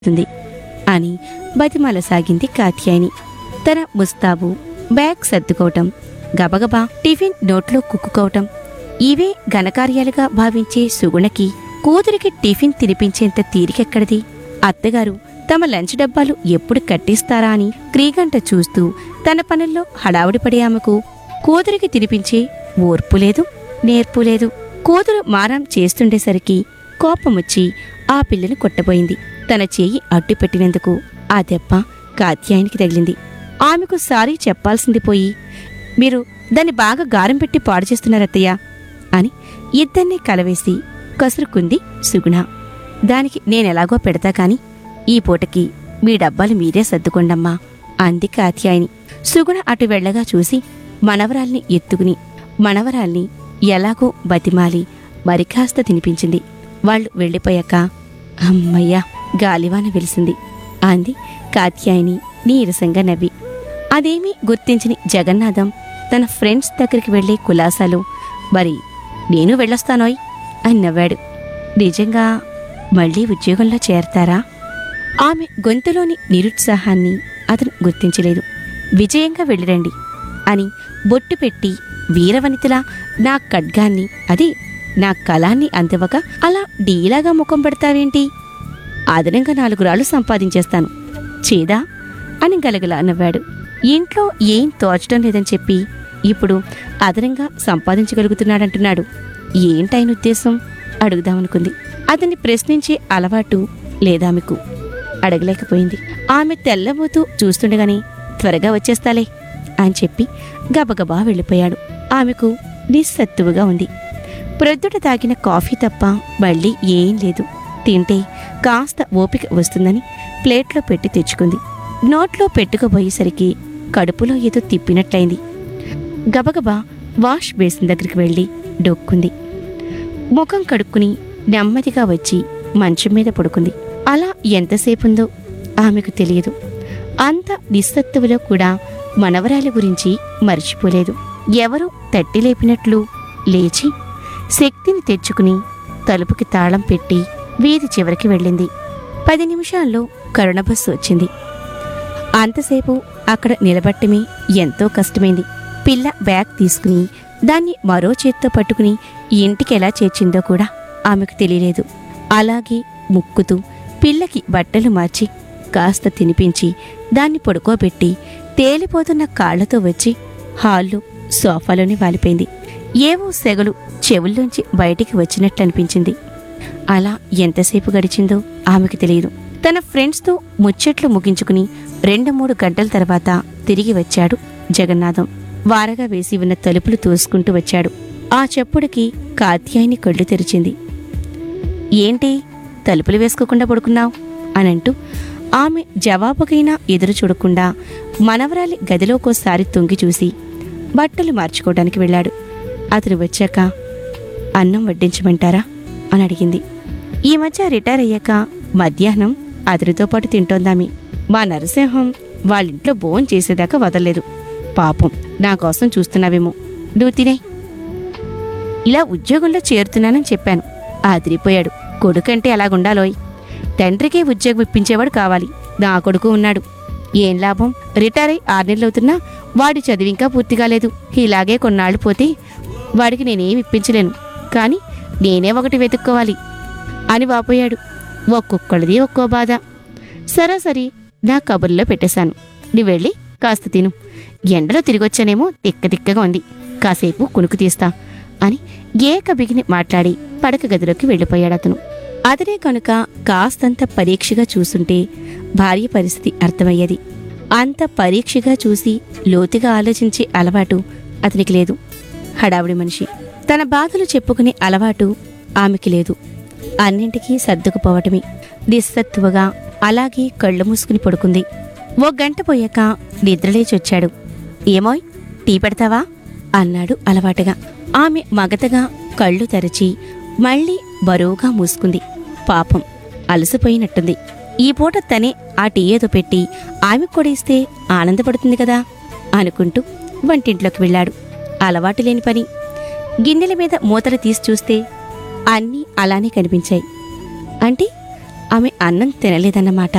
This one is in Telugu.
తుంది అని బతిమాలసాగింది కాత్యాయని తన ముస్తాబు బ్యాగ్ సర్దుకోవటం గబగబా టిఫిన్ నోట్లో కుక్కుకోవటం ఇవే ఘనకార్యాలుగా భావించే సుగుణకి కూతురికి టిఫిన్ తినిపించేంత తీరికెక్కడిది అత్తగారు తమ లంచ్ డబ్బాలు ఎప్పుడు కట్టిస్తారా అని క్రీగంట చూస్తూ తన పనుల్లో హడావుడి పడే ఆమెకు కూతురికి తినిపించే ఓర్పు లేదు నేర్పు లేదు కూతురు మారం చేస్తుండేసరికి కోపమొచ్చి ఆ పిల్లని కొట్టబోయింది తన చేయి అడ్డు పెట్టినందుకు ఆ దెబ్బ కాత్యాయనికి తగిలింది ఆమెకు సారీ చెప్పాల్సింది పోయి మీరు దాన్ని బాగా గారం పెట్టి పాడు చేస్తున్నారత్తయ్య అని ఇద్దరినీ కలవేసి కసురుకుంది సుగుణ దానికి నేనెలాగో పెడతా కాని ఈ పూటకి మీ డబ్బాలు మీరే సర్దుకోండమ్మా అంది కాత్యాయని సుగుణ అటు వెళ్ళగా చూసి మనవరాల్ని ఎత్తుకుని మనవరాల్ని ఎలాగో బతిమాలి మరికాస్త తినిపించింది వాళ్ళు వెళ్ళిపోయాక అమ్మయ్యా గాలివాన వెలిసింది అంది కాత్యాయని నీరసంగా నవ్వి అదేమీ గుర్తించని జగన్నాథం తన ఫ్రెండ్స్ దగ్గరికి వెళ్లే కులాసాలు మరి నేను వెళ్ళొస్తానోయ్ అని నవ్వాడు నిజంగా మళ్ళీ ఉద్యోగంలో చేరతారా ఆమె గొంతులోని నిరుత్సాహాన్ని అతను గుర్తించలేదు విజయంగా వెళ్ళిరండి అని బొట్టు పెట్టి వీరవనితలా నా ఖడ్గాన్ని అది నా కళాన్ని అందివ్వక అలా డీలాగా ముఖం పెడతావేంటి అదనంగా నాలుగు రాళ్ళు సంపాదించేస్తాను చేదా అని గలగల నవ్వాడు ఇంట్లో ఏం తోచడం లేదని చెప్పి ఇప్పుడు అదనంగా సంపాదించగలుగుతున్నాడంటున్నాడు ఏంటైన ఉద్దేశం అడుగుదామనుకుంది అతన్ని ప్రశ్నించే అలవాటు లేదామెకు అడగలేకపోయింది ఆమె తెల్లబోతూ చూస్తుండగానే త్వరగా వచ్చేస్తాలే అని చెప్పి గబగబా వెళ్ళిపోయాడు ఆమెకు నిస్సత్తువుగా ఉంది ప్రొద్దుట తాగిన కాఫీ తప్ప మళ్ళీ ఏం లేదు తింటే కాస్త ఓపిక వస్తుందని ప్లేట్లో పెట్టి తెచ్చుకుంది నోట్లో పెట్టుకుపోయేసరికి కడుపులో ఏదో తిప్పినట్లయింది గబగబా వాష్ బేసిన్ దగ్గరికి వెళ్ళి డొక్కుంది ముఖం కడుక్కుని నెమ్మదిగా వచ్చి మంచం మీద పడుకుంది అలా ఎంతసేపుందో ఆమెకు తెలియదు అంత నిస్సత్తువులో కూడా మనవరాలి గురించి మర్చిపోలేదు ఎవరో తట్టి లేపినట్లు లేచి శక్తిని తెచ్చుకుని తలుపుకి తాళం పెట్టి వీధి చివరికి వెళ్ళింది పది నిమిషాల్లో కరుణ బస్సు వచ్చింది అంతసేపు అక్కడ నిలబట్టమే ఎంతో కష్టమైంది పిల్ల బ్యాగ్ తీసుకుని దాన్ని మరో చేత్తో పట్టుకుని ఇంటికి ఎలా చేర్చిందో కూడా ఆమెకు తెలియలేదు అలాగే ముక్కుతూ పిల్లకి బట్టలు మార్చి కాస్త తినిపించి దాన్ని పడుకోబెట్టి తేలిపోతున్న కాళ్లతో వచ్చి హాల్లో సోఫాలోనే వాలిపోయింది ఏవో సెగలు చెవుల్లోంచి బయటికి వచ్చినట్లనిపించింది అలా ఎంతసేపు గడిచిందో ఆమెకు తెలియదు తన ఫ్రెండ్స్తో ముచ్చట్లు ముగించుకుని రెండు మూడు గంటల తర్వాత తిరిగి వచ్చాడు జగన్నాథం వారగా వేసి ఉన్న తలుపులు తోసుకుంటూ వచ్చాడు ఆ చెప్పుడికి కాత్యాయిని కళ్ళు తెరిచింది ఏంటి తలుపులు వేసుకోకుండా పడుకున్నావు అనంటూ ఆమె జవాబుకైనా ఎదురు చూడకుండా మనవరాలి గదిలోకోసారి తొంగి చూసి బట్టలు మార్చుకోవడానికి వెళ్ళాడు అతను వచ్చాక అన్నం వడ్డించమంటారా అని అడిగింది ఈ మధ్య రిటైర్ అయ్యాక మధ్యాహ్నం అతనితో పాటు తింటోందామి మా నరసింహం వాళ్ళింట్లో భోజనం చేసేదాకా వదలలేదు పాపం నా కోసం చూస్తున్నావేమో నువ్వు తినే ఇలా ఉద్యోగంలో చేరుతున్నానని చెప్పాను ఆదిరిపోయాడు కొడుకంటే అలాగుండాలోయ్ తండ్రికే ఉద్యోగం ఇప్పించేవాడు కావాలి నా కొడుకు ఉన్నాడు ఏం లాభం రిటైర్ అయి ఆరు నెలలవుతున్నా వాడి చదివి ఇంకా పూర్తి కాలేదు ఇలాగే కొన్నాళ్ళు పోతే వాడికి నేనేం ఇప్పించలేను కానీ నేనే ఒకటి వెతుక్కోవాలి అని వాపోయాడు ఒక్కొక్కడిది ఒక్కో బాధ సరాసరి నా కబుర్లో పెట్టేశాను నువ్వు వెళ్ళి కాస్త తిను ఎండలో తిరిగొచ్చానేమో తిక్క తిక్కగా ఉంది కాసేపు కునుకు తీస్తా అని ఏక బిగిని మాట్లాడి పడక గదిలోకి వెళ్ళిపోయాడు అతను అతనే కనుక కాస్తంత పరీక్షగా చూసుంటే భార్య పరిస్థితి అర్థమయ్యేది అంత పరీక్షగా చూసి లోతుగా ఆలోచించే అలవాటు అతనికి లేదు హడావుడి మనిషి తన బాధలు చెప్పుకునే అలవాటు ఆమెకి లేదు అన్నింటికీ సర్దుకుపోవటమే నిస్సత్తువగా అలాగే కళ్ళు మూసుకుని పడుకుంది ఓ గంట పోయాక నిద్రలేచొచ్చాడు ఏమోయ్ టీ పెడతావా అన్నాడు అలవాటుగా ఆమె మగతగా కళ్ళు తెరచి మళ్ళీ బరువుగా మూసుకుంది పాపం అలసిపోయినట్టుంది ఈ పూట తనే ఆ టీ ఏదో పెట్టి ఆమె కొడిస్తే ఆనందపడుతుంది కదా అనుకుంటూ వంటింట్లోకి వెళ్ళాడు అలవాటు లేని పని గిన్నెల మీద మూతలు తీసి చూస్తే అన్నీ అలానే కనిపించాయి అంటే ఆమె అన్నం తినలేదన్నమాట